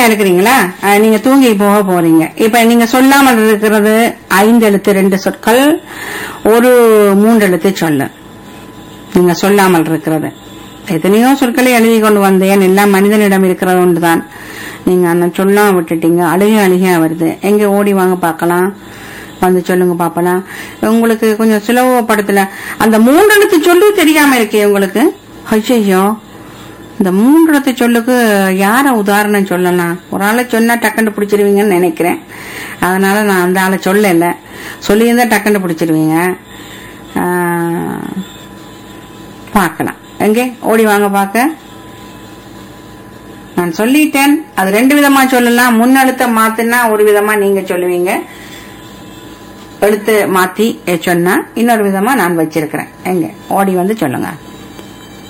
அழுகையா இருக்கிறீங்களா அஹ், நீங்க தூங்கி போக போறீங்க இப்ப நீங்க சொல்லாமல் இருக்கிறது ஐந்து எழுத்து ரெண்டு சொற்கள் ஒரு மூன்று எழுத்து சொல்லு நீங்க சொல்லாமல் இருக்கிறது எத்தனையோ சொற்களை எழுதி கொண்டு வந்தேன் எல்லாம் மனிதனிடம் இருக்கிறது ஒன்றுதான் நீங்க அந்த சொல்லாம விட்டுட்டீங்க அழுகை அழுகையா வருது எங்க ஓடி வாங்க பார்க்கலாம் வந்து சொல்லுங்க பாப்பலாம் உங்களுக்கு கொஞ்சம் சுலபப்படுத்தல அந்த மூன்று எழுத்து சொல்லு தெரியாம இருக்கே உங்களுக்கு ஐயோ இந்த மூன்றத்து சொல்லுக்கு யார உதாரணம் சொல்லலாம் ஒரு ஆளை சொன்னா டக்குன்னு பிடிச்சிருவீங்கன்னு நினைக்கிறேன் அதனால நான் அந்த ஆளை சொல்லல சொல்லியிருந்தா டக்குன்னு பிடிச்சிருவீங்க ஆஹ், பார்க்கலாம் எங்கே ஓடி வாங்க பார்க்க நான் சொல்லிட்டேன் அது ரெண்டு விதமா சொல்லலாம் முன்னெழுத்த மாத்துனா ஒரு விதமா நீங்க சொல்லுவீங்க எழுத்து மாத்தி சொன்னா இன்னொரு விதமா நான் வச்சிருக்கிறேன் எங்க ஓடி வந்து சொல்லுங்க